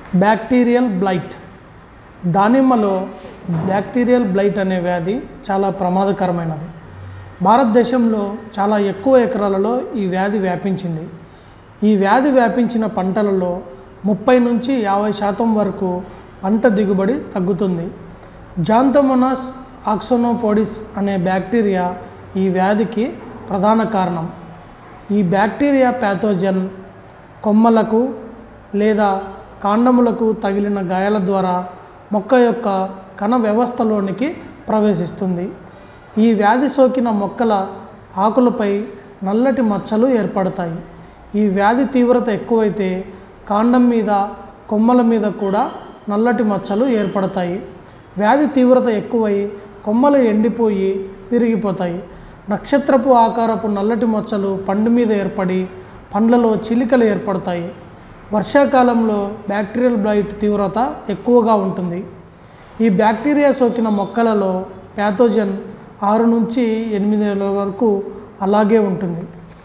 bacterial blight దానిమ్మలో bacterial blight అనే వ్యాధి చాలా ప్రమాదకరమైనది భారతదేశంలో చాలా ఎక్కువ ఎకరాలలో ఈ వ్యాధి వ్యాపించింది ఈ వ్యాధి వ్యాపించిన పంటలలో ముప్పై నుంచి యాభై శాతం వరకు పంట దిగుబడి తగ్గుతుంది జాంతోమోనాస్ ఆక్సోనోపోడిస్ అనే బ్యాక్టీరియా ఈ వ్యాధికి ప్రధాన కారణం ఈ బ్యాక్టీరియా ప్యాథోజన్ కొమ్మలకు లేదా కాండములకు తగిలిన గాయాల ద్వారా మొక్క యొక్క కణ వ్యవస్థలోనికి ప్రవేశిస్తుంది ఈ వ్యాధి సోకిన మొక్కల ఆకులపై నల్లటి మచ్చలు ఏర్పడతాయి ఈ వ్యాధి తీవ్రత ఎక్కువైతే కాండం మీద కొమ్మల మీద కూడా నల్లటి మచ్చలు ఏర్పడతాయి వ్యాధి తీవ్రత ఎక్కువై కొమ్మలు ఎండిపోయి విరిగిపోతాయి నక్షత్రపు ఆకారపు నల్లటి మచ్చలు పండు మీద ఏర్పడి పండ్లలో చిలికలు ఏర్పడతాయి వర్షాకాలంలో బ్యాక్టీరియల్ బ్లైట్ తీవ్రత ఎక్కువగా ఉంటుంది ఈ బ్యాక్టీరియా సోకిన మొక్కలలో ప్యాథోజన్ ఆరు నుంచి ఎనిమిది నెలల వరకు అలాగే ఉంటుంది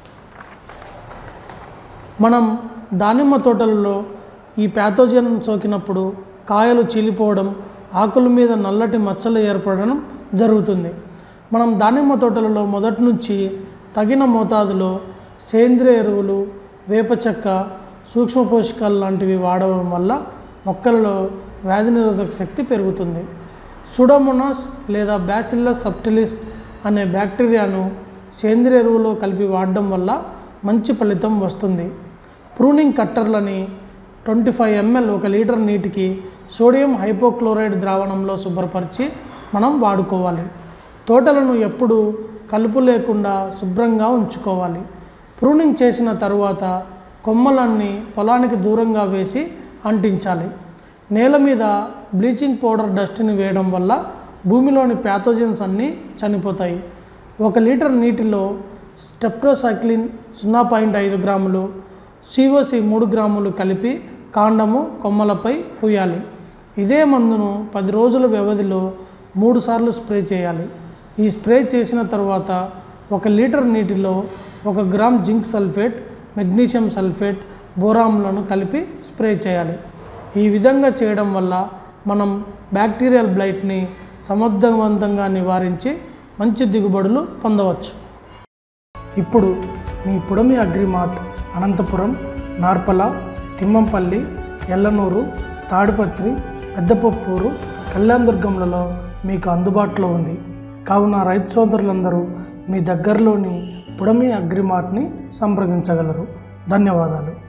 మనం దానిమ్మ తోటలలో ఈ ప్యాథోజన్ సోకినప్పుడు కాయలు చీలిపోవడం ఆకుల మీద నల్లటి మచ్చలు ఏర్పడడం జరుగుతుంది మనం దానిమ్మ తోటలలో మొదటి నుంచి తగిన మోతాదులో సేంద్రియ ఎరువులు వేప చెక్క సూక్ష్మ పోషకాలు లాంటివి వాడడం వల్ల మొక్కలలో వ్యాధి నిరోధక శక్తి పెరుగుతుంది సుడోమోనాస్ లేదా బ్యాసిల్లస్ సబ్టిలిస్ అనే బ్యాక్టీరియాను సేంద్రియ ఎరువులో కలిపి వాడడం వల్ల మంచి ఫలితం వస్తుంది ప్రూనింగ్ కట్టర్లని ట్వంటీ ఫైవ్ ఎంఎల్ ఒక లీటర్ నీటికి సోడియం హైపోక్లోరైడ్ ద్రావణంలో శుభ్రపరిచి మనం వాడుకోవాలి తోటలను ఎప్పుడూ కలుపు లేకుండా శుభ్రంగా ఉంచుకోవాలి ప్రూనింగ్ చేసిన తరువాత కొమ్మలన్నీ పొలానికి దూరంగా వేసి అంటించాలి నేల మీద బ్లీచింగ్ పౌడర్ డస్ట్ని వేయడం వల్ల భూమిలోని ప్యాథోజన్స్ అన్నీ చనిపోతాయి ఒక లీటర్ నీటిలో స్టెప్టోసైక్లిన్ సున్నా పాయింట్ ఐదు గ్రాములు సిఓసి మూడు గ్రాములు కలిపి కాండము కొమ్మలపై పూయాలి ఇదే మందును పది రోజుల వ్యవధిలో మూడు సార్లు స్ప్రే చేయాలి ఈ స్ప్రే చేసిన తర్వాత ఒక లీటర్ నీటిలో ఒక gram zinc sulphate magnesium sulphate బోరాములను కలిపి స్ప్రే చేయాలి ఈ విధంగా చేయడం వల్ల మనం బ్యాక్టీరియల్ బ్లైట్ని సమర్థవంతంగా నివారించి మంచి దిగుబడులు పొందవచ్చు ఇప్పుడు మీ పుడమి అగ్రిమార్ట్ అనంతపురం నార్పల తిమ్మంపల్లి ఎల్లనూరు తాడిపత్రి పెద్దపప్పూరు కళ్యాణదుర్గంలలో మీకు అందుబాటులో ఉంది కావున రైతు సోదరులందరూ మీ దగ్గరలోని పుడమి అగ్రిమార్ట్ని సంప్రదించగలరు ధన్యవాదాలు